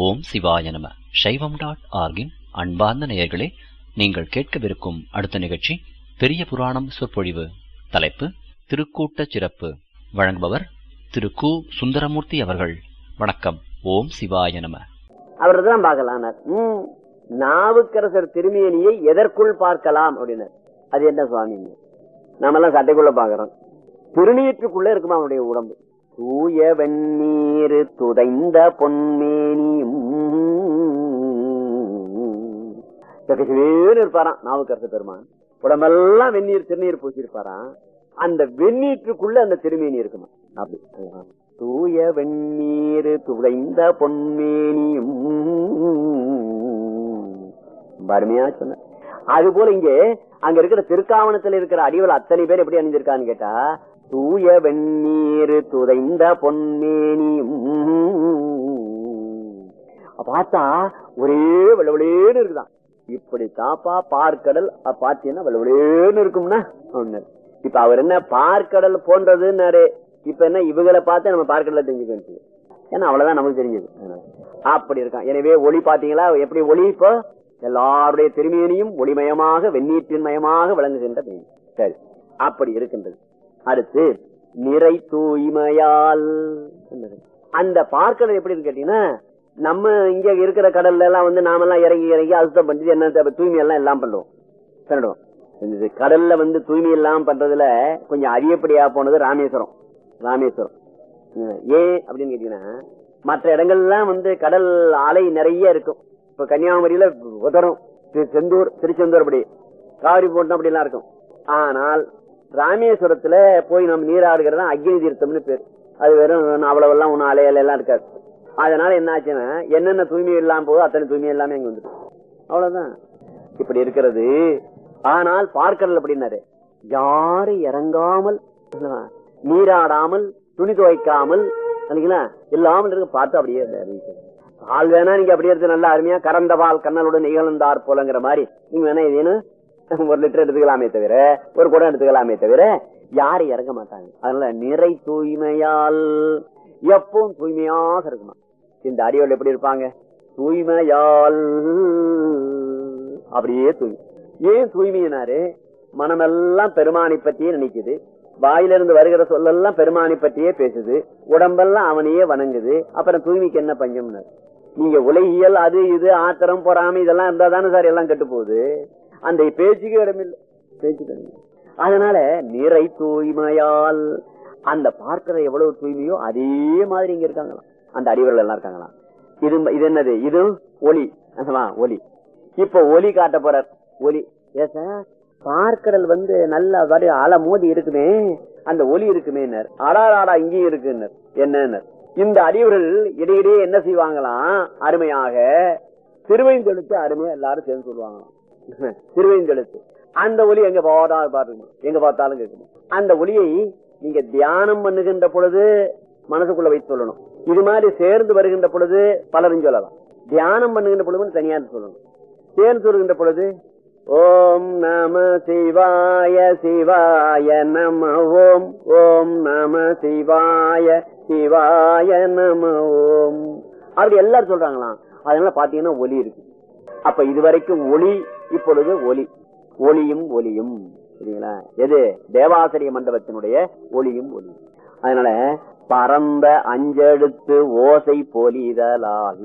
ஓம் சிவாய நம சைவம் டாட் ஆர்கின் அன்பார்ந்த நேயர்களே நீங்கள் கேட்கவிருக்கும் அடுத்த நிகழ்ச்சி பெரிய புராணம் சொற்பொழிவு தலைப்பு திருக்கூட்ட சிறப்பு வழங்குபவர் திரு கு சுந்தரமூர்த்தி அவர்கள் வணக்கம் ஓம் சிவாய நம அவர் தான் பார்க்கலாம் ம் நாவுக்கரசர் திருமேனியை எதற்குள் பார்க்கலாம் அப்படின்னார் அது என்ன சுவாமி நாமெல்லாம் சட்டைக்குள்ள பாக்குறோம் திருநீற்றுக்குள்ள இருக்குமா அவனுடைய உடம்பு தூய வெந்நீர் துதைந்த பொன்மேனியும் வேறு இருப்பாராம் நாவுக்கரசர் பெருமான் உடம்பெல்லாம் வெந்நீர் திருநீர் பூசியிருப்பாராம் அந்த வெந்நீற்றுக்குள்ள அந்த திருமேனி இருக்குமா அப்படி தூய வெந்நீர் துடைந்த பொன்மேனியும் அருமையா சொன்ன அது போல இங்கே அங்க இருக்கிற திருக்காவணத்துல இருக்கிற அடிவல் அத்தனை பேர் எப்படி அணிஞ்சிருக்கான்னு கேட்டா தூய வெந்நீர் துதைந்த பொன்மேனியும் பார்த்தா ஒரே வெள்ளவெளேன்னு இருக்குதான் இப்படி தாப்பா பார்க்கடல் பாத்தீங்கன்னா வெள்ளவெளேன்னு இருக்கும்னா ஒண்ணு இப்ப அவர் என்ன பார்க்கடல் போன்றதுன்னாரு இப்ப என்ன இவங்களை பார்த்து நம்ம பார்க்கடல தெரிஞ்சுக்க ஏன்னா அவ்வளவுதான் நமக்கு தெரிஞ்சது அப்படி இருக்கான் எனவே ஒளி பாத்தீங்களா எப்படி ஒளி இப்போ எல்லாருடைய திருமேனியும் ஒளிமயமாக வெந்நீற்றின் மயமாக விளங்குகின்ற சரி அப்படி இருக்கின்றது அடுத்து நிறை தூய்மையால் அந்த பார்க்கடல் எப்படின்னு கேட்டீங்கன்னா நம்ம இங்க இருக்கிற கடல்ல எல்லாம் வந்து நாமெல்லாம் இறங்கி இறங்கி அசுத்தம் பண்ணிட்டு என்ன தூய்மை எல்லாம் எல்லாம் பண்ணுவோம் பண்ணிடுவோம் கடல்ல வந்து தூய்மை எல்லாம் பண்றதுல கொஞ்சம் அதிகப்படியா போனது ராமேஸ்வரம் ராமேஸ்வரம் ஏன் அப்படின்னு கேட்டீங்கன்னா மற்ற இடங்கள்லாம் வந்து கடல் அலை நிறைய இருக்கும் இப்ப கன்னியாகுமரியில உதரும் செந்தூர் திருச்செந்தூர் அப்படி காவிரி போட்டம் அப்படி எல்லாம் இருக்கும் ஆனால் ராமேஸ்வரத்துல போய் நம்ம நீராடுகிறது அக்னி தீர்த்தம்னு பேர் அது வெறும் அவ்வளவு எல்லாம் ஒன்னும் அலையில எல்லாம் இருக்காது அதனால என்ன ஆச்சுன்னா என்னென்ன தூய்மை இல்லாம போதோ அத்தனை தூய்மை எல்லாமே இங்க வந்துடும் அவ்வளவுதான் இப்படி இருக்கிறது ஆனால் பார்க்கடல் அப்படின்னாரு யாரு இறங்காமல் நீராடாமல் துணி துவைக்காமல் இல்லாமல் இருக்க பார்த்து அப்படியே பால் வேணா நீங்க அப்படியே எடுத்து நல்லா அருமையா கறந்த பால் கண்ணலுடன் நிகழ்ந்தார் போலங்கிற மாதிரி நீங்க வேணா இதேன்னு ஒரு லிட்டர் எடுத்துக்கலாமே தவிர ஒரு குடம் எடுத்துக்கலாமே தவிர யாரும் இறங்க மாட்டாங்க அதனால நிறை தூய்மையால் எப்பவும் தூய்மையாக இருக்குமா இந்த அடியோல் எப்படி இருப்பாங்க தூய்மையால் அப்படியே தூய்மை ஏன் தூய்மையினாரு மனமெல்லாம் பெருமானை பற்றியே நினைக்குது வாயிலிருந்து வருகிற சொல்லெல்லாம் பெருமானை பற்றியே பேசுது உடம்பெல்லாம் அவனையே வணங்குது அப்புறம் தூய்மைக்கு என்ன பஞ்சம்னாரு நீங்க உலகியல் அது இது ஆத்திரம் பொறாமை இதெல்லாம் இருந்தா தானே சார் எல்லாம் கெட்டு போகுது அந்த பேச்சுக்கு இடமில்லை பேச்சுக்கு இடமில்லை அதனால நிறை தூய்மையால் அந்த பார்க்கிற எவ்வளவு தூய்மையோ அதே மாதிரி இங்க இருக்காங்களாம் அந்த அடிவர்கள் எல்லாம் இருக்காங்களாம் இது இது என்னது இது ஒலி ஒலி இப்ப ஒலி காட்ட போறார் ஒலி ஏ சார் பார்க்கடல் வந்து நல்ல வரி அலை மோதி இருக்குமே அந்த ஒலி இருக்குமே அடாராடா இங்கேயும் இருக்கு என்ன இந்த அடிவர்கள் இடையிடையே என்ன செய்வாங்களாம் அருமையாக திருவைந்தெழுத்து அருமையா எல்லாரும் சேர்ந்து சொல்லுவாங்களாம் திருவைந்தெழுத்து அந்த ஒலி எங்க போதாலும் பாருங்க எங்க பார்த்தாலும் கேட்கணும் அந்த ஒலியை நீங்க தியானம் பண்ணுகின்ற பொழுது மனசுக்குள்ள வைத்து சொல்லணும் இது மாதிரி சேர்ந்து வருகின்ற பொழுது பலரும் சொல்லலாம் தியானம் பண்ணுகின்ற பொழுது தனியா சொல்லணும் சேர்ந்து சொல்கின்ற பொழுது ஓம் நம சிவாய சிவாய நம ஓம் ஓம் நம சிவாய சிவாய நம ஓம் அப்படி எல்லாரும் சொல்றாங்களாம் அதனால பாத்தீங்கன்னா ஒலி இருக்கு அப்ப இதுவரைக்கும் ஒளி இப்பொழுது ஒலி ஒளியும் ஒலியும் சரிங்களா எது தேவாசிரிய மண்டபத்தினுடைய ஒளியும் ஒலியும் அதனால பரந்த அஞ்செடுத்து ஓசை பொலிதலால்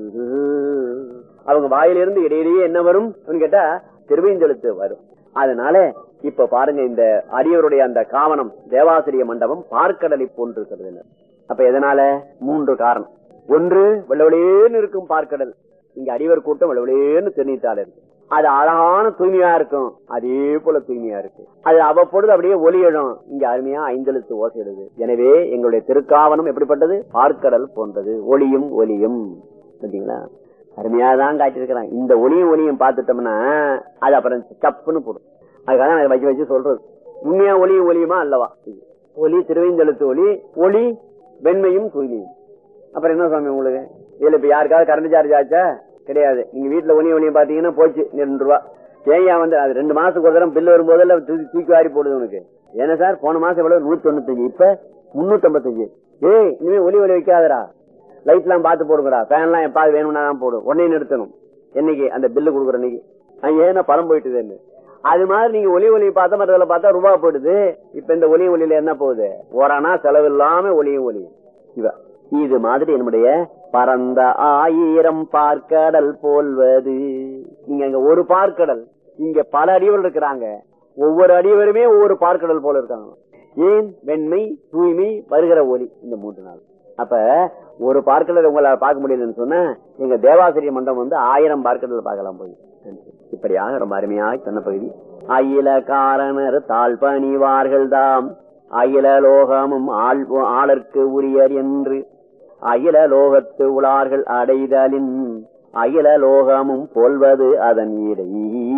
அவங்க வாயிலிருந்து இடையிலேயே என்ன வரும் கேட்டா திருவேந்தெழுத்து வரும் அதனால இப்ப பாருங்க இந்த அடியவருடைய அந்த காவனம் தேவாசிரிய மண்டபம் பார்க்கடலை போன்றிருக்கிறது அப்ப எதனால மூன்று காரணம் ஒன்று வெள்ளவெளியேன்னு இருக்கும் பார்க்கடல் இங்க அடிவர் கூட்டம் வெள்ளவெளியேன்னு தென்னித்தாள் இருக்கு அது அழகான தூய்மையா இருக்கும் அதே போல தூய்மையா இருக்கு அது அவ்வப்பொழுது அப்படியே ஒலி எழும் இங்க அருமையா ஐந்தெழுத்து ஓசை எழுது எனவே எங்களுடைய திருக்காவனம் எப்படிப்பட்டது பார்க்கடல் போன்றது ஒளியும் ஒலியும் சரிங்களா அருமையா தான் காட்டிருக்கிறான் இந்த ஒளியும் ஒளியும் பார்த்துட்டோம்னா அது அப்புறம் சப்புன்னு போடும் அதுக்காக நான் வச்சு வச்சு சொல்றது உண்மையா ஒளியும் ஒளியுமா அல்லவா ஒளி திருவைந்தெழுத்து ஒளி ஒளி வெண்மையும் தூய்மையும் அப்புறம் என்ன சுவாமி உங்களுக்கு இதுல இப்ப யாருக்காவது கரண்ட் சார்ஜ் ஆச்சா கிடையாது நீங்க வீட்டுல ஒளி ஒளியும் பாத்தீங்கன்னா போச்சு ரெண்டு ரூபா ஏன் வந்து அது ரெண்டு மாசத்துக்கு ஒரு தரம் பில் வரும்போதெல்லாம் தூக்கி தூக்கி வாரி போடுது உனக்கு ஏன்னா சார் போன மாசம் எவ்வளவு நூத்தி தொண்ணூத்தஞ்சு இப்ப முன்னூத்தி ஐம்பத்தஞ்சு ஏய் இனிமே ஒலி ஒலி வைக்காதரா லைட் எல்லாம் பார்த்து போடுங்கடா ஃபேன் எல்லாம் எப்பாவது வேணும்னா தான் போடும் உடனே நிறுத்தணும் என்னைக்கு அந்த பில்லு கொடுக்குற அன்னைக்கு அஹ் ஏன்னா பணம் போயிட்டுதுன்னு அது மாதிரி நீங்க ஒலி ஒலி பார்த்தா மற்றதுல பார்த்தா ரூபா போயிடுது இப்ப இந்த ஒலி ஒலியில என்ன போகுது ஓரானா செலவு இல்லாம ஒலியும் ஒலியும் இவ இது மாதிரி என்னுடைய பரந்த ஆயிரம் பார்க்கடல் போல்வது நீங்க அங்க ஒரு பார்க்கடல் இங்க பல அடிகள் இருக்கிறாங்க ஒவ்வொரு அடிவருமே ஒவ்வொரு பார்க்கடல் போல இருக்காங்க ஏன் வெண்மை தூய்மை வருகிற ஒலி இந்த மூன்று நாள் அப்ப ஒரு பார்க்கடல் உங்களால பார்க்க முடியலன்னு சொன்னா எங்க தேவாசிரிய மண்டபம் வந்து ஆயிரம் பார்க்கடல் பார்க்கலாம் போய் இப்படியாக ரொம்ப அருமையாக சொன்ன பகுதி அயில காரணர் தாழ் பணிவார்கள் தாம் அகில லோகமும் ஆள் ஆளர்க்கு உரியர் என்று அகில லோகத்து உளார்கள் அடைதலின் அகில லோகமும் போல்வது அதன் இடை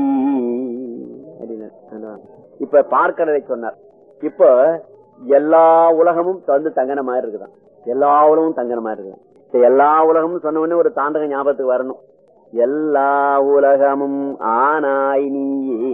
இப்ப பார்க்கறதை சொன்னார் இப்ப எல்லா உலகமும் வந்து தங்கன மாதிரி இருக்குதான் எல்லா உலகமும் தங்கன மாதிரி இருக்குதான் இப்ப எல்லா உலகமும் சொன்ன உடனே ஒரு தாண்டக ஞாபகத்துக்கு வரணும் எல்லா உலகமும் ஆனாய் நீயே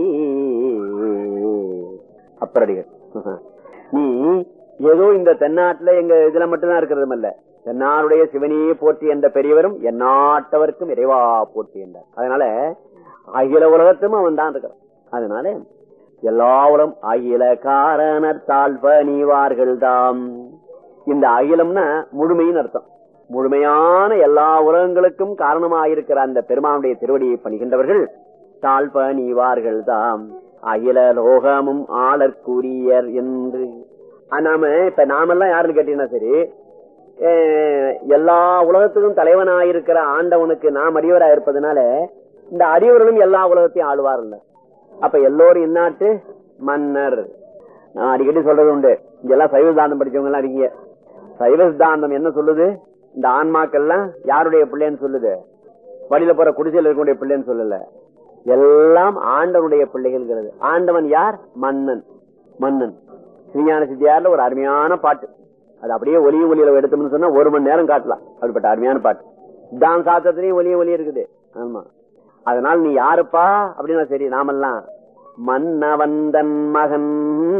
அப்பரடிகள் நீ ஏதோ இந்த தென்னாட்டுல எங்க இதுல மட்டும்தான் இருக்கிறதும் அல்ல தென்னாருடைய சிவனையே போற்றி என்ற பெரியவரும் எந்நாட்டவர்க்கும் இறைவா போற்றி என்றார் அதனால அகில உலகத்தும் அவன் தான் இருக்கிறான் அதனால எல்லா உலகம் அகில காரணர் தாழ்வணிவார்கள் தாம் இந்த அகிலம்னா முழுமையின் அர்த்தம் முழுமையான எல்லா உலகங்களுக்கும் காரணமாயிருக்கிற அந்த பெருமானுடைய திருவடியை பணிகின்றவர்கள் தாழ்பணிவார்கள் தாம் அகில லோகமும் ஆளற்குரியர் என்று நாம இப்ப நாமெல்லாம் யாருன்னு கேட்டீங்கன்னா சரி எல்லா உலகத்துக்கும் தலைவனாயிருக்கிற ஆண்டவனுக்கு நாம் அடியவரா இருப்பதனால இந்த அடியவர்களும் எல்லா உலகத்தையும் ஆளுவார்கள் அப்ப எல்லோரும் இந்நாட்டு மன்னர் நான் அடிக்கடி சொல்றது உண்டு இங்கெல்லாம் சைவ சித்தாந்தம் படிச்சவங்க எல்லாம் இருக்கீங்க சைவ சித்தாந்தம் என்ன சொல்லுது இந்த ஆன்மாக்கள்லாம் யாருடைய பிள்ளைன்னு சொல்லுது வழியில போற குடிசையில் இருக்கக்கூடிய பிள்ளைன்னு சொல்லல எல்லாம் ஆண்டவனுடைய பிள்ளைகள் ஆண்டவன் யார் மன்னன் மன்னன் ஸ்ரீஞான சித்தியார்ல ஒரு அருமையான பாட்டு அது அப்படியே ஒலிய ஒலியில எடுத்தோம்னு சொன்னா ஒரு மணி நேரம் காட்டலாம் அப்படிப்பட்ட அருமையான பாட்டு தான் சாத்திரத்திலையும் ஒலிய ஒலி இருக்குது ஆமா அதனால நீ யாருப்பா அப்படின்னா சரி நாமெல்லாம் மன்னவந்தன் மகன்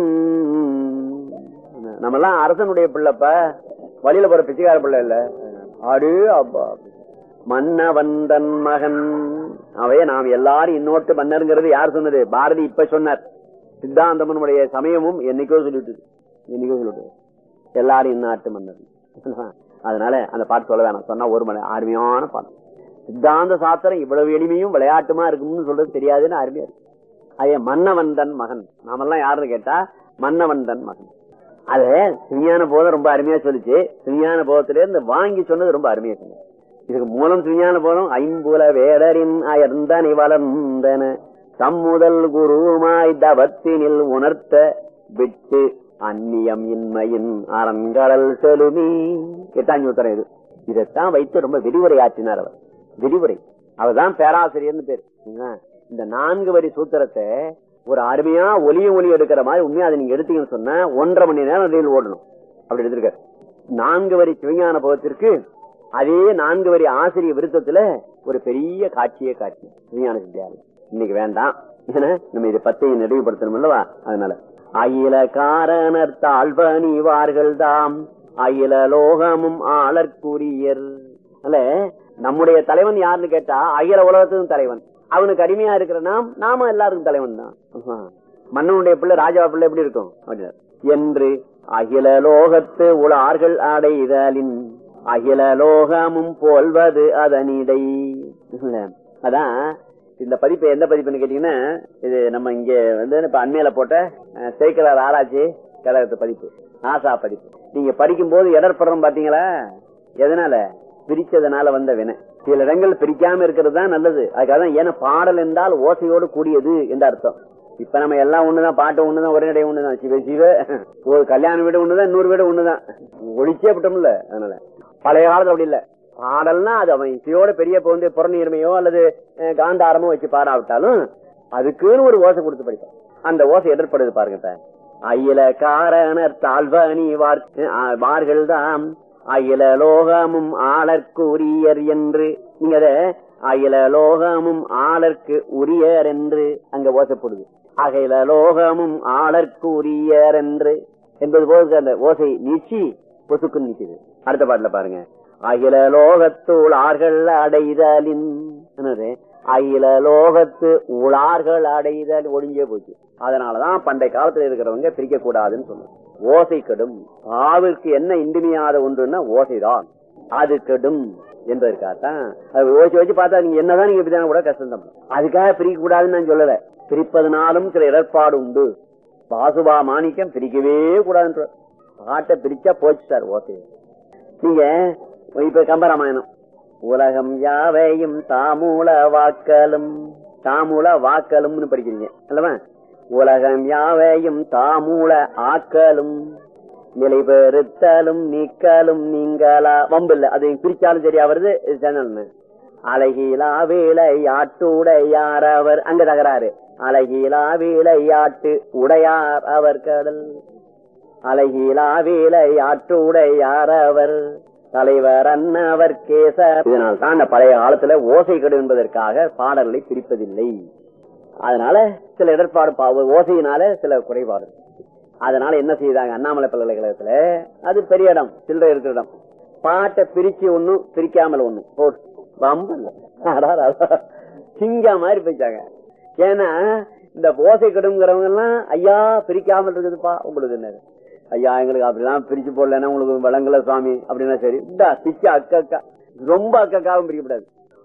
நம்மெல்லாம் அரசனுடைய பிள்ளைப்ப வழியில போற பிச்சைக்கார பிள்ளை இல்ல அடு அப்பா மன்னவந்தன் மகன் அவைய நாம் எல்லாரும் இன்னொருத்த மன்னருங்கிறது யார் சொன்னது பாரதி இப்ப சொன்னார் சித்தாந்தமனுடைய சமயமும் என்னைக்கோ சொல்லிட்டு என்னைக்கோ சொல்லிட்டு எல்லாரும் இந்நாட்டு மன்னர் அதனால அந்த பாட்டு சொல்ல வேணாம் சொன்னா ஒரு மணி அருமையான பாட்டு சித்தாந்த சாஸ்திரம் இவ்வளவு எளிமையும் விளையாட்டுமா இருக்கும்னு சொல்றது தெரியாதுன்னு அருமையா இருக்கு அதே மன்னவந்தன் மகன் நாமெல்லாம் யாருன்னு கேட்டா மன்னவந்தன் மகன் அது சிஞான போதம் ரொம்ப அருமையா சொல்லிச்சு சிஞான போதத்தில இருந்து வாங்கி சொன்னது ரொம்ப அருமையா சொன்னது இதுக்கு மூலம் சிஞான போதம் ஐம்புல வேடரின் அயர்ந்தனை வளர்ந்தன தம்முதல் குருமாய் தவத்தினில் உணர்த்த விட்டு அந்நியம் இன்மையின் அரண்கடல் செலுமி எட்டாஞ்சு உத்தரம் இது இதைத்தான் வைத்து ரொம்ப விரிவுரை ஆற்றினார் அவர் விரிவுரை அவர்தான் பேராசிரியர்னு பேர் இந்த நான்கு வரி சூத்திரத்தை ஒரு அருமையா ஒலிய ஒலி எடுக்கிற மாதிரி உண்மையா அதை நீங்க எடுத்தீங்கன்னு சொன்னா ஒன்றரை மணி நேரம் ரயில் ஓடணும் அப்படி எடுத்திருக்காரு நான்கு வரி சிவஞான பகத்திற்கு அதே நான்கு வரி ஆசிரிய விருத்தத்துல ஒரு பெரிய காட்சியே காட்சி சிவஞான சித்தியாலயம் இன்னைக்கு வேண்டாம் ஏன்னா நம்ம இதை பத்தையும் நிறைவுபடுத்தணும் அல்லவா அதனால அகில காரணர் தாழ்வணிவார்கள் தாம் அகில லோகமும் ஆளற்குரியர் அல்ல நம்முடைய தலைவன் யாருன்னு கேட்டா அகில உலகத்துக்கும் தலைவன் அவனுக்கு அடிமையா இருக்கிற நாம் நாம எல்லாருக்கும் தலைவன் தான் மன்னனுடைய பிள்ளை ராஜா பிள்ளை எப்படி இருக்கும் என்று அகில லோகத்து உளார்கள் அடைதலின் அகில லோகமும் போல்வது அதனிடை அதான் இந்த பதிப்பு எந்த பதிப்புன்னு கேட்டீங்கன்னா இது நம்ம இங்க வந்து இப்ப அண்மையில போட்ட சேக்கலார் ஆராய்ச்சி கழகத்து பதிப்பு ஆசா பதிப்பு நீங்க படிக்கும் போது இடர்படுறோம் பாத்தீங்களா எதனால பிரிச்சதுனால வந்த வினை சில இடங்கள் பிரிக்காம இருக்கிறது தான் நல்லது அதுக்காக தான் ஏன்னா பாடல் என்றால் ஓசையோடு கூடியது என்ற அர்த்தம் இப்ப நம்ம எல்லாம் ஒண்ணுதான் பாட்டு ஒண்ணுதான் ஒரே நடை ஒண்ணுதான் சிவ சிவ ஒரு கல்யாண வீடு ஒண்ணுதான் இன்னொரு வீடு ஒண்ணுதான் ஒழிச்சே விட்டோம்ல அதனால பழைய காலத்துல அப்படி இல்ல பாடல்னா அது அவன் இசையோட பெரிய இப்ப வந்து புறநீர்மையோ அல்லது காந்தாரமோ வச்சு பாடாவிட்டாலும் அதுக்குன்னு ஒரு ஓசை கொடுத்து படிப்பான் அந்த ஓசை எதிர்ப்படுது பாருங்க அயில காரணர் தாழ்வணி வார்கள் தான் அகில லோகமும் ஆளர்க்கு உரியர் என்று நீங்க அத அகில லோகமும் ஆளர்க்கு உரியர் என்று அங்க ஓசைப்படுது அகில லோகமும் ஆளர்க்கு உரியர் என்று என்பது போது அந்த ஓசை நீச்சி பொசுக்கு நிக்குது அடுத்த பாட்டுல பாருங்க அகில லோகத்து உளார்கள் அடைதலின் என்னது அகில லோகத்து உளார்கள் அடைதல் ஒழிஞ்சே போச்சு அதனாலதான் பண்டைய காலத்துல இருக்கிறவங்க பிரிக்க கூடாதுன்னு சொன்னாங்க ஓசை கெடும் ஆவிற்கு என்ன இன்றிமையாத ஒன்றுன்னா ஓசைதான் அது கெடும் என்பதற்காகத்தான் அது ஓசி வச்சு பார்த்தா நீங்க என்னதான் நீங்க இப்படிதான் கூட கஷ்டம் தான் அதுக்காக பிரிக்க கூடாதுன்னு நான் சொல்லல பிரிப்பதனாலும் சில இடர்பாடு உண்டு பாசுபா மாணிக்கம் பிரிக்கவே கூடாதுன்ற பாட்டை பிரிச்சா போச்சு சார் ஓசை நீங்க இப்ப கம்பராமாயணம் உலகம் யாவையும் தாமூல வாக்கலும் தாமூல வாக்கலும்னு படிக்கிறீங்க அல்லவா உலகம் யாவையும் தாமூல ஆக்கலும் நிலை பெறுத்தலும் நீக்கலும் நீங்களா வம்பு இல்ல அது பிரிச்சாலும் சரியா வருது சேனல் அழகிலா வேலையாட்டுடையார் அவர் அங்க தகராறு அழகிலா வேலையாட்டு உடையார் அவர் கடல் அழகிலா வேலையாட்டுடையார் அவர் தலைவர் அன்னவர் கேச இதனால் தான் பழைய காலத்துல ஓசை கெடு என்பதற்காக பாடல்களை பிரிப்பதில்லை அதனால சில இடர்பாடு ஓசையினால சில குறைபாடு அதனால என்ன செய்தாங்க அண்ணாமலை பல்கலைக்கழகத்துல அது பெரிய இடம் சில்லறை இருக்கிற இடம் பாட்டை பிரிச்சு ஒண்ணும் பிரிக்காமல் ஒண்ணும் போட்டு வம்பல்ல சிங்கா மாதிரி போயிட்டாங்க ஏன்னா இந்த ஓசை கெடுங்கிறவங்க எல்லாம் ஐயா பிரிக்காமல் இருக்குதுப்பா உங்களுக்கு என்னது ஐயா எங்களுக்கு அப்படிலாம் பிரிச்சு போடலன்னா உங்களுக்கு விளங்கல சுவாமி அப்படின்னா சரி இந்தா பிச்சு அக்கா அக்கா ரொம்ப அக்கக்காவும் பிரிக்கப்படாது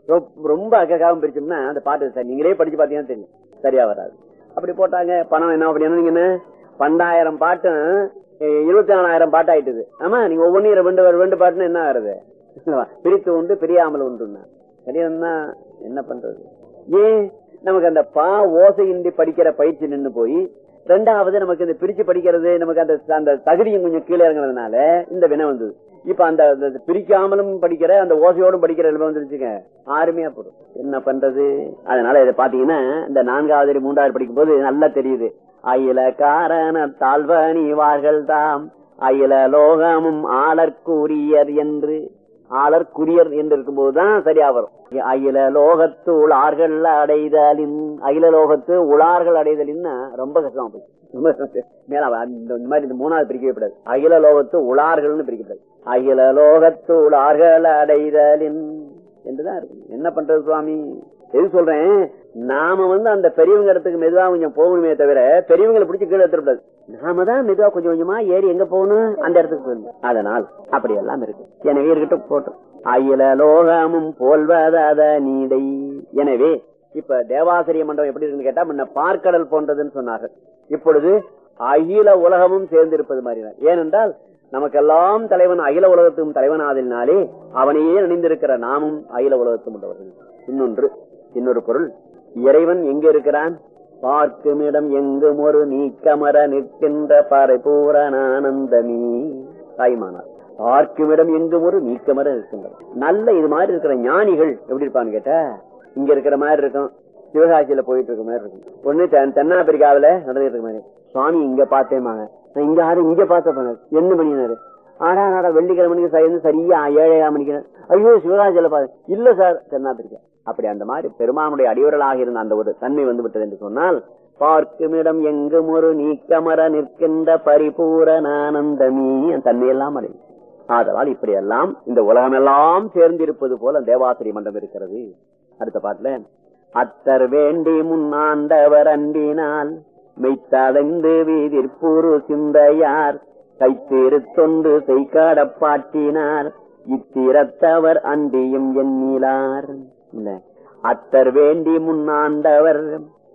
ரொம்ப அக்கக்காவும் பிரிச்சோம்னா அந்த பாட்டு சார் நீங்களே படிச்சு பாத்தீங்கன்னா தெரியும் சரியா வராது அப்படி போட்டாங்க பணம் என்ன அப்படின்னா நீங்க பன்னெண்டாயிரம் பாட்டும் இருபத்தி நாலாயிரம் பாட்டு ஆயிட்டுது ஆமா நீங்க ஒவ்வொன்றும் ரெண்டு ரெண்டு பாட்டுன்னு என்ன ஆகுறது பிரித்து உண்டு பிரியாமல் உண்டுன்னா சரியா என்ன பண்றது ஏன் நமக்கு அந்த பா ஓசையின்றி படிக்கிற பயிற்சி நின்று போய் ரெண்டாவது நமக்கு இந்த பிரிச்சு படிக்கிறது நமக்கு அந்த அந்த தகுதியும் கொஞ்சம் கீழே இறங்குறதுனால இந்த வினை வந்தது இப்ப அந்த பிரிக்காமலும் படிக்கிற அந்த ஓசையோடும் படிக்கிற நிலைமை வந்துருச்சுங்க ஆறுமையா போடும் என்ன பண்றது அதனால இதை பாத்தீங்கன்னா இந்த நான்காவது மூன்றாவது படிக்கும் போது நல்லா தெரியுது அயில காரண தாழ்வணிவார்கள் தாம் அயில லோகமும் ஆளற்குரியர் என்று ஆளற்குரியர் என்று இருக்கும்போதுதான் சரியா வரும் அகில லோகத்து உளார்கள் அடைதலின் அகில லோகத்து உளார்கள் அடைதலின் ரொம்ப கஷ்டமா போச்சு மேல இந்த மாதிரி இந்த மூணாவது பிரிக்கப்படாது அகில லோகத்து உளார்கள்னு பிரிக்கப்படாது அகில லோகத்து உளார்கள் அடைதலின் என்றுதான் இருக்கு என்ன பண்றது சுவாமி எது சொல்றேன் நாம வந்து அந்த பெரியவங்க இடத்துக்கு மெதுவா கொஞ்சம் போகணுமே தவிர பெரியவங்களை பிடிச்சி கீழே எடுத்துடக்கூடாது நாம தான் மெதுவா கொஞ்சம் கொஞ்சமா ஏறி எங்க போகணும் அந்த இடத்துக்கு போகணும் அதனால் அப்படி எல்லாம் இருக்கு எனவே இருக்கட்டும் போட்டோம் அயில லோகமும் போல்வத நீடை எனவே இப்ப தேவாசிரிய மண்டபம் எப்படி இருக்குன்னு கேட்டா முன்ன பார்க்கடல் போன்றதுன்னு சொன்னார்கள் இப்பொழுது அகில உலகமும் சேர்ந்திருப்பது மாதிரி ஏனென்றால் நமக்கெல்லாம் தலைவன் அகில உலகத்துக்கும் தலைவனாதினாலே அவனையே நினைந்திருக்கிற நாமும் அகில உலகத்தும் உள்ளவர்கள் இன்னொன்று இன்னொரு பொருள் இறைவன் எங்க இருக்கிறான் பார்க்கும் இடம் எங்கும் ஒரு நீக்கமர நிற்கின்ற பரிபூரணானந்தமீ தாய்மானார் பார்க்கும் இடம் எங்கும் ஒரு நீக்கமர இருக்கின்றது நல்ல இது மாதிரி இருக்கிற ஞானிகள் எப்படி இருப்பான்னு கேட்டா இங்க இருக்கிற மாதிரி இருக்கும் சிவகாசியில போயிட்டு இருக்க மாதிரி இருக்கும் ஒண்ணு தென்னாப்பிரிக்காவில நடந்துட்டு இருக்க மாதிரி சுவாமி இங்க பார்த்தேமாங்க நான் இங்க யாரும் இங்க பார்த்த என்ன பண்ணினாரு ஆனா நாடா வெள்ளிக்கிழமைக்கு சேர்ந்து சரியா ஏழையா மணிக்கு ஐயோ சிவகாசியில பாரு இல்ல சார் தென்னாப்பிரிக்கா அப்படி அந்த மாதிரி பெருமானுடைய அடிவர்களாக இருந்த அந்த ஒரு தன்மை வந்து விட்டது என்று சொன்னால் பார்க்கும் இடம் எங்கும் ஒரு நீக்கமர நிற்கின்ற பரிபூரணானந்தமீ அந்த தன்மையெல்லாம் அடையும் ஆதலால் இப்படி எல்லாம் இந்த உலகம் எல்லாம் சேர்ந்திருப்பது போல தேவாசிரி மண்டபம் இருக்கிறது அடுத்த பாட்டுல அத்தர் வேண்டி முன்னாண்டவர் அன்பினால் மெய்த்தடைந்து வீதிற்புரு சிந்தையார் கைத்தேறு தொண்டு செய்காடப்பாட்டினார் இத்திரத்தவர் அன்பியும் எண்ணிலார் இல்ல அத்தர் வேண்டி முன்னாண்டவர்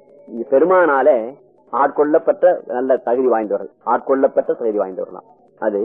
பெருமானால ஆட்கொள்ளப்பட்ட நல்ல தகுதி வாய்ந்தவர்கள் ஆட்கொள்ளப்பட்ட தகுதி வாய்ந்தவர்களாம் அது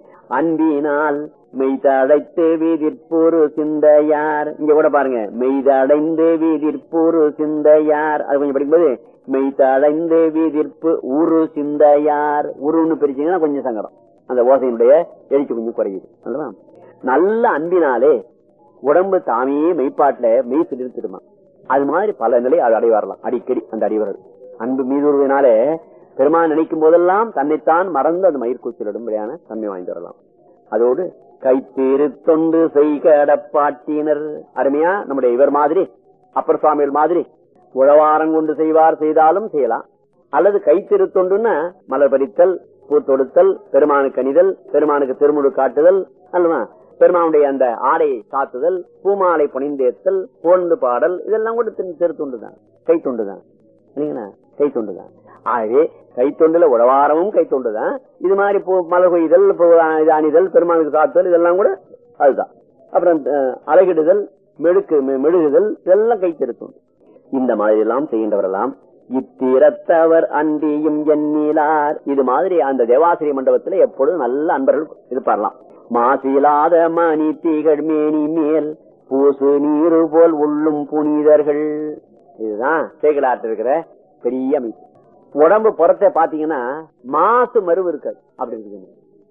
அன்பினால் மெய்தடைத்து வீதிற்பூரு சிந்தையார் இங்க கூட பாருங்க மெய்தடைந்து வீதிற்பூரு சிந்தையார் அது கொஞ்சம் படிக்கும்போது மெய்தடைந்து வீதிற்பு உரு சிந்தையார் உருன்னு பிரிச்சீங்கன்னா கொஞ்சம் சங்கடம் அந்த ஓசையினுடைய எழுச்சி கொஞ்சம் குறையுது அல்லவா நல்ல அன்பினாலே உடம்பு தாமே மெய்ப்பாட்டுல மெய் சிலிர்த்திடுமா அது மாதிரி பல நிலை அது அடைவாரலாம் அடிக்கடி அந்த அடிவர்கள் அன்பு மீதுவதனாலே பெருமான் நினைக்கும் போதெல்லாம் தன்னைத்தான் மறந்து அந்த மயிர்கூச்சலிடும்படியான தன்மை வாய்ந்து வரலாம் அதோடு கைத்தேறு தொண்டு செய்கடப்பாட்டினர் அருமையா நம்முடைய இவர் மாதிரி அப்பர் சுவாமிகள் மாதிரி உழவாரம் கொண்டு செய்வார் செய்தாலும் செய்யலாம் அல்லது கைத்திரு தொண்டுன்னா மலர் பறித்தல் பூ தொடுத்தல் பெருமானுக்கு அணிதல் பெருமானுக்கு திருமுழு காட்டுதல் அல்லவா பெருமானுடைய அந்த ஆடையை சாத்துதல் பூமாலை புனிந்தேத்தல் போந்து பாடல் இதெல்லாம் கூட திருத்துண்டு தான் கைத்துண்டு தான் இல்லைங்களா கைத்துண்டு தான் ஆகவே கைத்தொண்டுல உழவாரமும் கைத்தொண்டு தான் இது மாதிரி பூ- மலர் கொய்தல் பூ இது அணிதல் பெருமானுக்கு சாத்துதல் இதெல்லாம் கூட அதுதான் அப்புறம் அஹ், அலகிடுதல் மெழுக்கு மெ- மெழுகுதல் இதெல்லாம் கைத்திருத்துண்டு இந்த மாதிரி எல்லாம் செய்கின்றவரெல்லாம் இத்திரத்தவர் அன்றியும் எண்ணிலார் இது மாதிரி அந்த தேவாசிரிய மண்டபத்துல எப்பொழுதும் நல்ல அன்பர்கள் இருப்பாரலாம் மாசிலாத மணி தீகள் மேனி மேல் பூசு நீரு போல் உள்ளும் புனிதர்கள் இதுதான் சேகலாட்டு இருக்கிற பெரிய அமைப்பு உடம்பு புறத்தை பாத்தீங்கன்னா மாசு மருவு இருக்காது அப்படி இருக்குது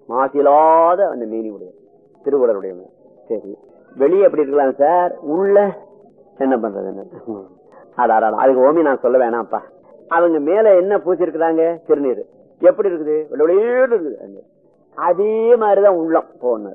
மாசிலாத அந்த மேனி உடைய திருவுடலுடைய சரி வெளியே எப்படி இருக்கலாம் சார் உள்ள என்ன பண்றது என்ன அடாடா அதுக்கு ஓமி நான் சொல்ல வேணாம்ப்பா அவங்க மேல என்ன பூசிருக்கிறாங்க திருநீர் எப்படி இருக்குது வெள்ளை வெளியேடு இருக்குது அங்க. அதே மாதிரிதான் உள்ளம் போனார்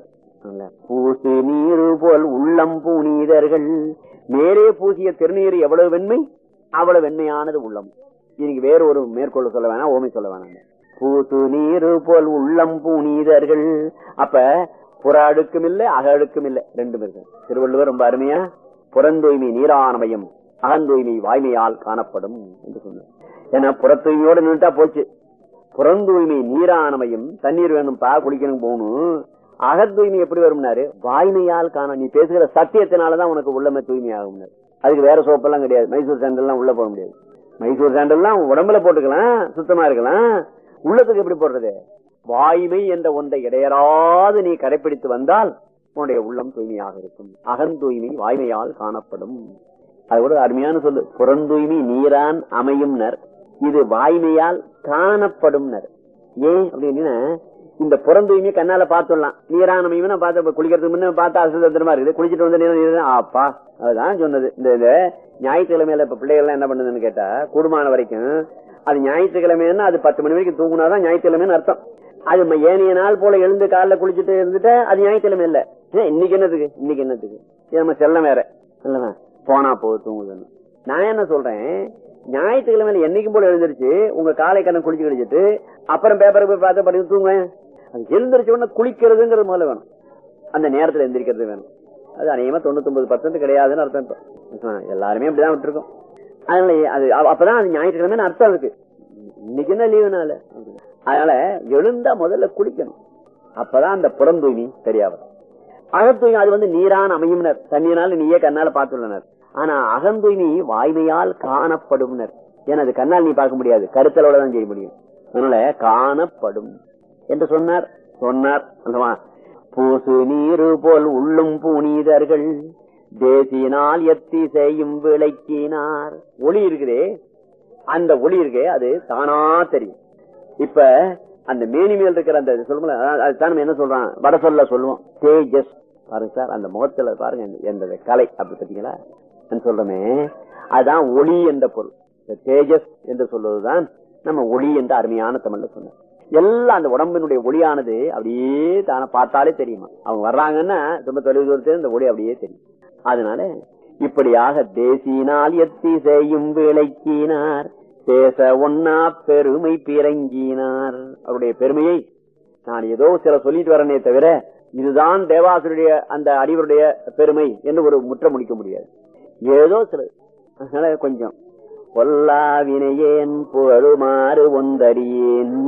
பூசு நீரு போல் உள்ளம் புனிதர்கள் மேலே பூசிய திருநீர் எவ்வளவு வெண்மை அவ்வளவு வெண்மையானது உள்ளம் இன்னைக்கு வேற ஒரு மேற்கொள்ள சொல்ல வேணாம் ஓமி சொல்ல வேணாம் பூசு நீரு போல் உள்ளம் புனிதர்கள் அப்ப புற அடுக்கும் இல்ல அக அடுக்கும் இல்ல ரெண்டும் இருக்கு திருவள்ளுவர் ரொம்ப அருமையா புறந்தூய்மை நீரானமயம் அகந்தூய்மை வாய்மையால் காணப்படும் என்று சொன்னார் ஏன்னா புறத்தூய்மையோட நின்றுட்டா போச்சு புறந்தூய்மை நீரானமையும் தண்ணீர் வேணும்பா குடிக்கணும் போகணும் அகத்தூய்மை எப்படி வரும்னாரு வாய்மையால் காண நீ பேசுகிற சத்தியத்தினாலதான் உனக்கு உள்ளமே தூய்மை ஆகும்னாரு அதுக்கு வேற சோப்பெல்லாம் கிடையாது மைசூர் சாண்டல்லாம் உள்ள போக முடியாது மைசூர் சாண்டல்லாம் உடம்புல போட்டுக்கலாம் சுத்தமா இருக்கலாம் உள்ளத்துக்கு எப்படி போடுறது வாய்மை என்ற ஒன்றை இடையறாது நீ கடைபிடித்து வந்தால் உன்னுடைய உள்ளம் தூய்மையாக இருக்கும் அகந்தூய்மை வாய்மையால் காணப்படும் அது கூட அருமையான சொல்லு புறந்தூய்மை நீரான் அமையும்னர் இது வாய்மையால் காணப்படும்னர் ஏன் அப்படின்னா இந்த புறந்தூய்மை கண்ணால பாத்துடலாம் நீரான் அமையும் நான் பார்த்து குளிக்கிறதுக்கு முன்ன பார்த்தா அசுதந்திரமா இருக்குது குளிச்சிட்டு வந்து நீர் நீர் ஆப்பா அதுதான் சொன்னது இந்த இது ஞாயிற்றுக்கிழமையில இப்ப பிள்ளைகள் எல்லாம் என்ன பண்ணுதுன்னு கேட்டா கூடுமான வரைக்கும் அது ஞாயிற்றுக்கிழமைன்னா அது பத்து மணி வரைக்கும் தூங்குனாதான் ஞாயிற்றுக்கிழமைன்னு அர்த்தம் அது ம- ஏனைய நாள் போல எழுந்து காலைல குளிச்சுட்டு இருந்துட்டா அது ஞாயிற்றுக்கிழமை இல்ல ஏன் இன்னைக்கு என்னத்துக்கு இன்னைக்கு என்னத்துக்கு இது நம்ம செல்லம் வேற இல்லவா போனா போது தூங்குதுன்னு நான் என்ன சொல்றேன் ஞாயிற்றுக்கிழமையில என்னைக்கும் போல எழுந்திருச்சு உங்க காலை கண்ணை குளிச்சு கழிச்சிட்டு அப்புறம் பேப்பரை போய் பார்த்து படித்து தூங்குவேன் அது எழுந்திருச்ச உடனே குளிக்கிறதுங்கிறது முதல்ல வேணும் அந்த நேரத்துல எந்திரிக்கிறது வேணும் அது அநேகமா தொண்ணூத்தி ஒன்பது பர்சன்ட் கிடையாதுன்னு அர்த்தம் இப்போ ஆ, எல்லாருமே அப்படிதான் விட்டுருக்கோம் அதனால அது அ- அப்பதான் அது ஞாயிற்றுக்கிழமை அர்த்தம் இருக்கு இன்னைக்கு என்ன லீவு நாள் அதனால எழுந்தா முதல்ல குளிக்கணும் அப்பதான் அந்த புறந்தூய்மை சரியா வரும் அகத்தூய்மை அது வந்து நீரான் அமையும்னர் தண்ணீரால நீயே கண்ணால பார்த்துள்ளனர் ஆனா அகந்தூய்மை வாய்மையால் காணப்படும்னர் ஏன்னா அது கண்ணால் நீ பார்க்க முடியாது கருத்தலோட தான் செய்ய முடியும் அதனால காணப்படும் என்று சொன்னார் சொன்னார் அல்லவா பூசு நீரு போல் உள்ளும் புனிதர்கள் தேசினால் எத்தி செய்யும் விளக்கினார் ஒளி இருக்குதே அந்த ஒளி இருக்கே அது தானா தெரியும் இப்ப அந்த மேனி மேல் இருக்கிற அந்த சொல்லுங்கள அதுதான் நம்ம என்ன சொல்றான் வட சொல்ல சொல்லுவோம் தேஜஸ் பாருங்க சார் அந்த முகத்துல பாருங்க இந்த- இந்த கலை அப்படி பார்த்தீங்களா நான் சொல்றோமே அதுதான் ஒளி என்ற பொருள் இந்த தேஜஸ் என்று சொல்வதுதான் நம்ம ஒளி என்ற அருமையான தமிழ்ல சொன்னோம் எல்லாம் அந்த உடம்பினுடைய ஒளியானது அப்படியே தானே பார்த்தாலே தெரியுமா அவங்க வர்றாங்கன்னா ரொம்ப தொலைவு தூரத்துல இந்த ஒளி அப்படியே தெரியும் அதனால இப்படியாக தேசியினால் எத்தி செய்யும் விளக்கினார் பேச ஒன்னா பெருமை பிறங்கினார் அவருடைய பெருமையை நான் ஏதோ சில சொல்லிட்டு வரனே தவிர இதுதான் தேவாசுடைய அந்த அடிவருடைய பெருமை என்று ஒரு முற்ற முடிக்க முடியாது ஏதோ சில அதனால கொஞ்சம் பொல்லாவினையேன் புகழுமாறு ஒந்தறியேன்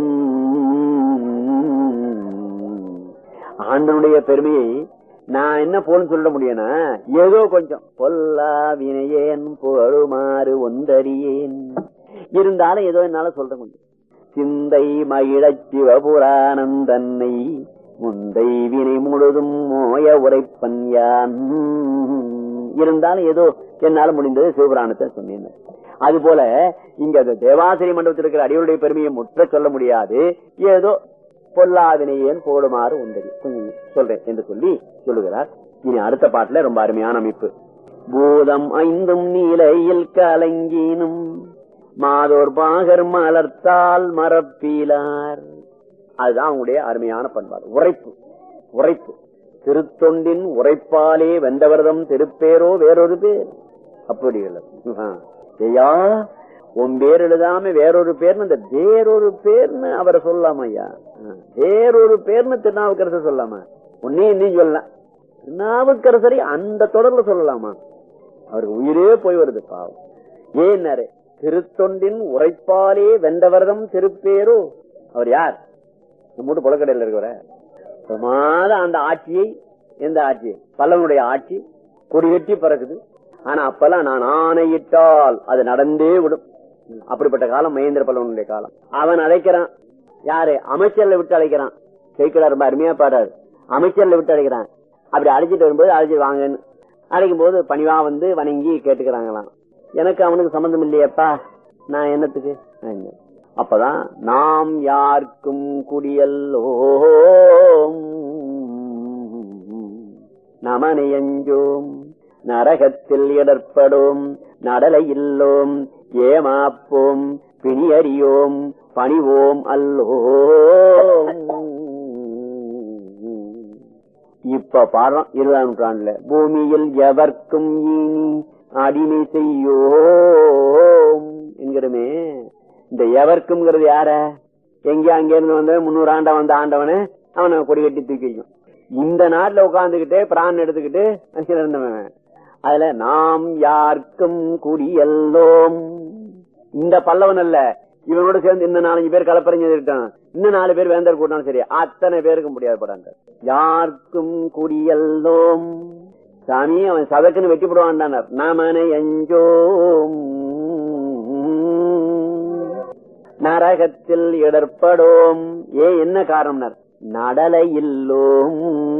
ஆண்டனுடைய பெருமையை நான் என்ன போன்னு சொல்ல முடியும்னா ஏதோ கொஞ்சம் பொல்லாவினையேன் புகழுமாறு ஒந்தறியேன் இருந்தாலும் ஏதோ என்னால சொல்றேன் கொஞ்சம் சிந்தை மகிழச் சிவபுராணம் தன்னை முந்தை வினை முழுதும் மோய உரைப்பன் யான் இருந்தாலும் ஏதோ என்னால முடிந்தது சிவபுராணத்தை சொன்னேன் அது போல இங்க அந்த தேவாசிரி மண்டபத்தில் இருக்கிற அடியோருடைய பெருமையை முற்ற சொல்ல முடியாது ஏதோ பொல்லாவினையேன் போடுமாறு உண்டது கொஞ்சம் சொல்றேன் என்று சொல்லி சொல்லுகிறார் இனி அடுத்த பாட்டுல ரொம்ப அருமையான அமைப்பு பூதம் ஐந்தும் நீலையில் கலங்கினும் மாதோர் பாகர் மலர்த்தால் மரப்பீலார் அதுதான் அவங்களுடைய அருமையான பண்பாடு உரைப்பு உரைப்பு திருத்தொண்டின் உரைப்பாலே வெந்தவர்தம் திருப்பேரோ வேறொரு பேர் அப்படி இல்லை. ஆ. ஐயா உன் பேர் எழுதாம வேறொரு பேர்னு இந்த வேறொரு பேர்னு அவரை சொல்லலாமா ஐயா ஆ. வேறொரு பேர்னு திருநாவுக்கரசு சொல்லாமா உன்னையும் நீ சொல்லலாம் திருநாவுக்கரசரை அந்த தொடர்ல சொல்லலாமா அவருக்கு உயிரே போய் வருது பாவம் ஏன்னாரு திருத்தொண்டின் உரைப்பாலே வென்றவர்தம் திருப்பேரோ அவர் யார் நம்மூட்டு புலக்கடையில் இருக்கிற பிரமாத அந்த ஆட்சியை எந்த ஆட்சி பல்லவனுடைய ஆட்சி கொடி கட்டி பறக்குது ஆனா அப்பெல்லாம் நான் ஆணையிட்டால் அது நடந்தே விடும் அப்படிப்பட்ட காலம் மகேந்திர பல்லவனுடைய காலம் அவன் அழைக்கிறான் யாரு அமைச்சர்ல விட்டு அழைக்கிறான் ஜெயிக்கலா ரொம்ப அருமையா பாடுறாரு அமைச்சர்ல விட்டு அழைக்கிறான் அப்படி அழைச்சிட்டு வரும்போது அழைச்சிட்டு வாங்கன்னு அழைக்கும் போது பணிவா வந்து வணங்கி கேட்டுக்கிறாங்களாம் எனக்கு அவனுக்கு சம்பந்தம் இல்லையப்பா நான் என்னத்துக்கு அப்பதான் நாம் யாருக்கும் குடியல்லோம் நமனையஞ்சோம் நரகத்தில் இடர்படும் நடலை இல்லோம் ஏமாப்போம் பிணியறியோம் பணிவோம் அல்லோம் இப்ப பாடுறோம் இருபதாம் நூற்றாண்டுல பூமியில் எவர்க்கும் இனி அடிமை செய்யோம் என்கிறமே இந்த எவர்க்கும்ங்கிறது யார எங்க அங்க இருந்து வந்த முன்னூறு ஆண்டா வந்த ஆண்டவன அவனை கொடி கட்டி தூக்கி வைக்கும் இந்த நாட்டுல உட்கார்ந்துகிட்டு பிரான் எடுத்துக்கிட்டு இருந்தவன் அதுல நாம் யாருக்கும் குடியல்லோம் இந்த பல்லவன் அல்ல இவனோட சேர்ந்து இந்த நாலஞ்சு பேர் கலப்பறிஞ்சிருக்கான் இன்னும் நாலு பேர் வேந்தர் கூட்டாலும் சரி அத்தனை பேருக்கு முடியாது படாங்க யாருக்கும் குடியல்லோம் சாமி அவன் சதக்குன்னு வெட்டி போடுவான் நாமனை அஞ்சோம் நரகத்தில் இடர்படோம் ஏ என்ன காரணம் நடலை இல்லோம்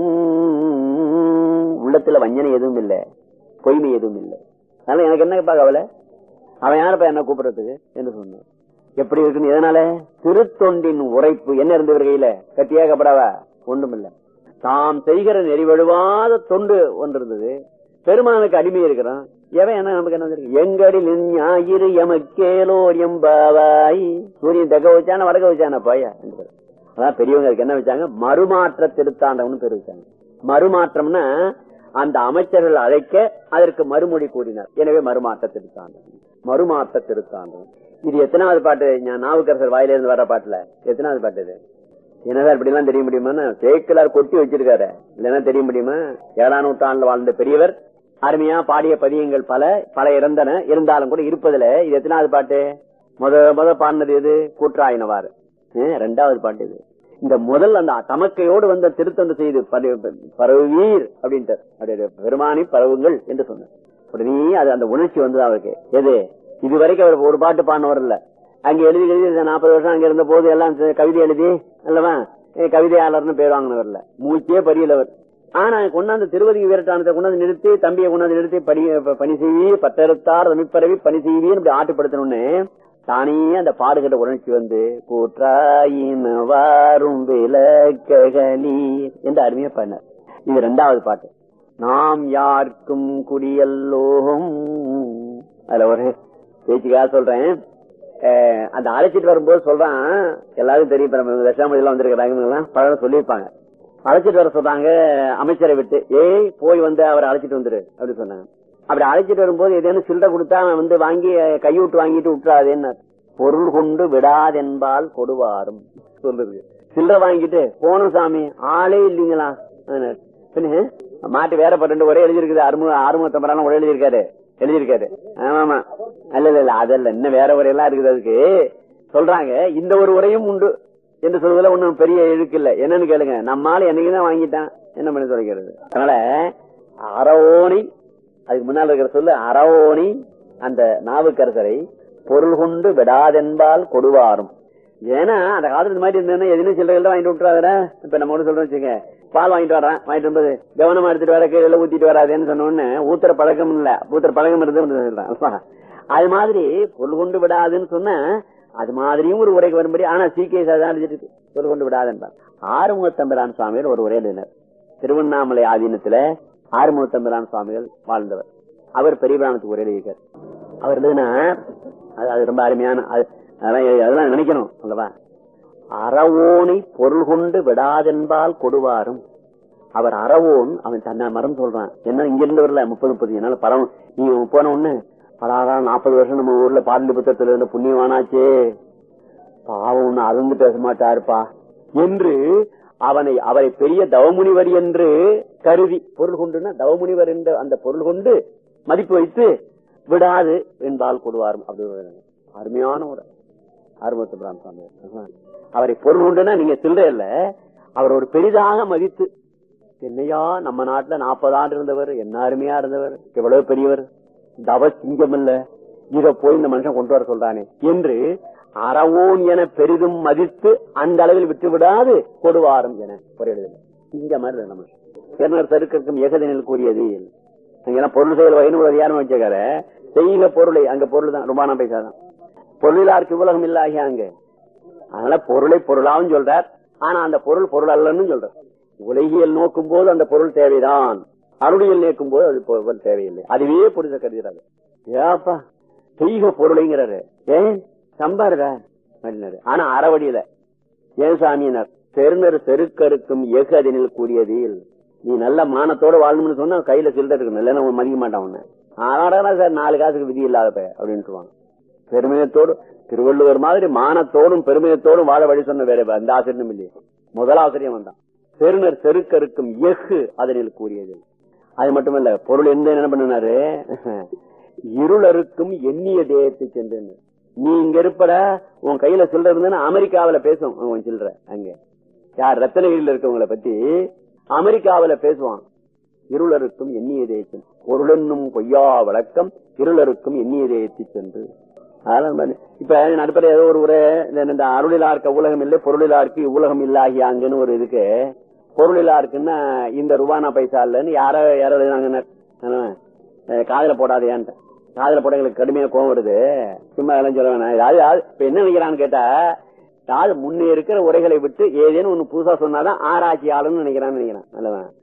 உள்ளத்துல வஞ்சனை எதுவும் இல்ல பொய்மை எதுவும் இல்லை அதனால எனக்கு என்னப்பா கவலை அவன் யாருப்பா என்ன கூப்பிடுறதுக்கு என்று சொன்னான் எப்படி இருக்குன்னு எதனால திருத்தொண்டின் உரைப்பு என்ன இருந்த கையில கட்டியாக்கப்படாவா ஒன்றும் இல்ல தாம் செய்கிற நெறிவழுவாத தொண்டு ஒன்று இருந்தது பெருமானுக்கு அடிமை இருக்கிறான் எவன் என்ன நமக்கு என்ன இருக்கு எங்கடில் ஞாயிறு எமக்கேலோர் எம்பாவாய் சூரியன் தெக்க வச்சான வடக்க வச்சான பாயா அதான் பெரியவங்க அதுக்கு என்ன வச்சாங்க மறுமாற்ற திருத்தாண்டவன்னு பேர் வச்சாங்க மறுமாற்றம்னா அந்த அமைச்சர்கள் அழைக்க அதற்கு மறுமொழி கூறினார் எனவே மறுமாற்ற திருத்தாண்டம் மறுமாற்ற திருத்தாண்டம் இது எத்தனாவது பாட்டு நாவுக்கரசர் வாயிலிருந்து வர பாட்டுல எத்தனாவது பாட்டு இது என்னதான் இப்படி எல்லாம் தெரிய முடியுமா சேக்கலார் கொட்டி வச்சிருக்காரு இல்லைன்னா தெரிய முடியுமா ஏழாம் நூற்றாண்டுல வாழ்ந்த பெரியவர் அருமையா பாடிய பதியங்கள் பல பல இறந்தன இருந்தாலும் கூட இருப்பதுல இது எத்தனாவது பாட்டு முத முத பாடினது எது கூற்றாயினவாறு ரெண்டாவது பாட்டு இது இந்த முதல் அந்த தமக்கையோடு வந்த திருத்தொண்டு செய்து பரவுவீர் அப்படின்ட்டு பெருமானி பரவுங்கள் என்று சொன்னார் உடனே அது அந்த உணர்ச்சி வந்தது அவருக்கு எது இதுவரைக்கும் அவர் ஒரு பாட்டு பாடினவர் இல்ல அங்க எழுதி எழுதி நாற்பது வருஷம் அங்க இருந்த போது எல்லாம் கவிதை எழுதி அல்லவா கவிதையாளர்னு பேர் வாங்கினவர்ல மூச்சே பரியலவர் ஆனா கொண்டாந்து திருவதி வீரட்டானத்தை கொண்டாந்து நிறுத்தி தம்பியை கொண்டாந்து நிறுத்தி பணி பணி செய்வி பத்தெடுத்தார் தமிழ்ப்பரவி பணி செய்வின்னு இப்படி ஆட்டுப்படுத்தணும்னு தானே அந்த பாடுகிற உணர்ச்சி வந்து கூற்றாயின் வாரும் விளக்ககலீர் என்று அருமையா பண்ணார் இது ரெண்டாவது பாட்டு நாம் யாருக்கும் குடியல்லோம் அதுல ஒரு பேச்சுக்காக சொல்றேன் அந்த அழைச்சிட்டு வரும்போது சொல்றான் எல்லாரும் தெரியும் தசாமதி எல்லாம் வந்திருக்கிறாங்க பலரும் சொல்லியிருப்பாங்க அழைச்சிட்டு வர சொல்றாங்க அமைச்சரை விட்டு ஏய் போய் வந்து அவரை அழைச்சிட்டு வந்துரு அப்படின்னு சொன்னாங்க அப்படி அழைச்சிட்டு வரும்போது ஏதேனும் சில்லறை கொடுத்தா அவன் வந்து வாங்கி கைவிட்டு வாங்கிட்டு விட்டுறாதேன்னு பொருள் கொண்டு விடாதென்பால் கொடுவாரும் சொல்லுது சில்லறை வாங்கிட்டு போனோம் சாமி ஆளே இல்லீங்களா மாட்டு வேற பட்டு ஒரே எழுதிருக்குது அறுமுக ஆறுமுகத்தம்பரம் ஒரே எழுதியிருக்காரு எழுதியிருக்காரு ஆமா இல்ல இல்ல அதல்ல இன்னும் வேற உரையெல்லாம் இருக்குது அதுக்கு சொல்றாங்க இந்த ஒரு உரையும் உண்டு என்று சொல்வதில் ஒண்ணும் பெரிய இழுக்கு இல்ல என்னன்னு கேளுங்க நம்மால என்னைக்குதான் வாங்கிட்டான் என்ன பண்ணி சொல்லிக்கிறது அதனால அறவோணி அதுக்கு முன்னால் இருக்கிற சொல்லு அறவோணி அந்த நாவுக்கரசரை பொருள் கொண்டு விடாதென்பால் கொடுவாரும் ஏன்னா அந்த காலத்துல மாதிரி இருந்ததுன்னா எதுவும் சில்லறை வாங்கிட்டு விட்டுறாங்க இப்ப நம்ம ஒண்ணு சொல்றோம் வச்சுங்க பால் வாங்கிட்டு வர்றான் வாங்கிட்டு வரும்போது கவனமா எடுத்துட்டு வர கீழே ஊத்திட்டு வராதேன்னு சொன்ன உடனே ஊத்துற பழக்கம் இல்ல ஊத்துற பழக்கம் இருந்து அது மாதிரி பொருள் கொண்டு விடாதுன்னு சொன்ன அது மாதிரியும் ஒரு உரைக்கு வரும்படி ஆனா சி கே எழுதிட்டு பொருள் கொண்டு விடாதுன்றார் ஆறுமுகத்தம்பிரான் சுவாமிகள் ஒரு உரை எழுதினர் திருவண்ணாமலை ஆதீனத்துல ஆறுமுகத்தம்பிரான் சுவாமிகள் வாழ்ந்தவர் அவர் பெரிய பிராணத்துக்கு உரை எழுதியிருக்கார் அவர் எழுதுனா அது ரொம்ப அருமையான அதெல்லாம் நினைக்கணும் அல்லவா அறவோனை பொருள் கொண்டு விடாதென்பால் கொடுவாரும் அவர் அறவோன் அவன் தன்னை மரம் சொல்றான் என்ன இங்க இருந்து வரல முப்பது முப்பது என்னால பரம் நீ போன உடனே பலாரா நாற்பது வருஷம் நம்ம ஊர்ல பாடலிபுத்தத்துல இருந்த புண்ணியவானாச்சே பாவம் ஒண்ணு அதிர்ந்து பேச மாட்டாருப்பா என்று அவனை அவரை பெரிய தவமுனிவர் என்று கருதி பொருள் கொண்டுனா தவமுனிவர் என்ற அந்த பொருள் கொண்டு மதிப்பு வைத்து விடாது என்பால் கொடுவார் அப்படி அருமையான ஒரு அருமத்து பிராமசாமி அவரை பொருள் கொண்டுனா நீங்க சில்லற இல்ல அவர் ஒரு பெரிதாக மதித்து என்னையா நம்ம நாட்டுல நாற்பது ஆண்டு இருந்தவர் என்ன அருமையா இருந்தவர் எவ்வளவு பெரியவர் தவ சிங்கம் இல்ல இத போய் இந்த மனுஷன் கொண்டு வர சொல்றானே என்று அறவோன் என பெரிதும் மதித்து அந்த அளவில் விட்டு விடாது கொடுவாரும் என ஒரு எழுதுல இங்க மாதிரி நம்ம பெருநர் தருக்கம் ஏகதனில் கூறியது அங்கெல்லாம் பொருள் செயல் வகைன்னு ஒரு அதிகாரம் வச்சுக்கார செய்க பொருளை அங்க பொருள் தான் ரொம்ப பைசாதான் பொருளாருக்கு உலகம் இல்லாகிய அங்க அதனால பொருளை பொருளாவும் சொல்றார் ஆனா அந்த பொருள் பொருள் அல்லன்னு சொல்றார் உலகியல் நோக்கும் போது அந்த பொருள் தேவைதான் அருளியல் நேக்கும் போது அது பொருள் தேவையில்லை அதுவே புரித கருதுறாரு ஏப்பா செய்க பொருளைங்கிறாரு ஏன் சம்பாருடா அப்படின்னாரு ஆனா அறவடியில ஏன் சாமியினர் பெருநர் செருக்கருக்கும் எஃகு அதனில் கூறியதில் நீ நல்ல மானத்தோட வாழணும்னு சொன்னா கையில சில்லறை இருக்கணும் இல்லைன்னா அவன் மதிக்க மாட்டான் உன்ன ஆனாடா சார் நாலு காசுக்கு விதி இல்லாத பையன் அப்படின்ட்டுவாங்க பெருமையத்தோடு திருவள்ளுவர் மாதிரி மானத்தோடும் பெருமையத்தோடும் வாழ வழி சொன்ன வேற அந்த ஆசிரியரும் இல்லையே முதல் ஆசிரியம் வந்தான் பெருநர் செருக்கருக்கும் எஃகு அதனில் கூறியது அது மட்டுமல்ல பொருள் எந்த என்ன பண்ணினாரு இருளருக்கும் எண்ணிய தேயத்தை சென்று நீ இங்க இருப்பட உன் கையில சில்லற இருந்ததுன்னா அமெரிக்காவில பேசும் உன் சில்லற அங்க யார் ரத்தனகிரியில இருக்கவங்கள பத்தி அமெரிக்காவில பேசுவான் இருளருக்கும் எண்ணிய தேயத்தின் பொருளென்னும் பொய்யா வழக்கம் இருளருக்கும் எண்ணிய தேயத்தை சென்று அதெல்லாம் இப்ப நடுப்பட ஏதோ ஒரு உரை இந்த அருளிலார்க்க உலகம் இல்லை பொருளிலாருக்கு உலகம் இல்லாகியாங்கன்னு ஒரு இதுக்கு பொருளிலா இருக்குன்னா இந்த ரூபானா பைசா இல்லைன்னு யாரோ யாரோ காதல போடாதையான்ட்ட காதல போட எங்களுக்கு கடுமையா கோவம் வருது சும்மா எல்லாம் சொல்ல வேணாம் யாரு இப்ப என்ன நினைக்கிறான்னு கேட்டா யாரு முன்னே இருக்கிற உரைகளை விட்டு ஏதேனும் ஒண்ணு புதுசா சொன்னாதான் ஆராய்ச்சி ஆளுன்னு நினைக்கிறான்னு நினைக்கிறான் நல்லவன்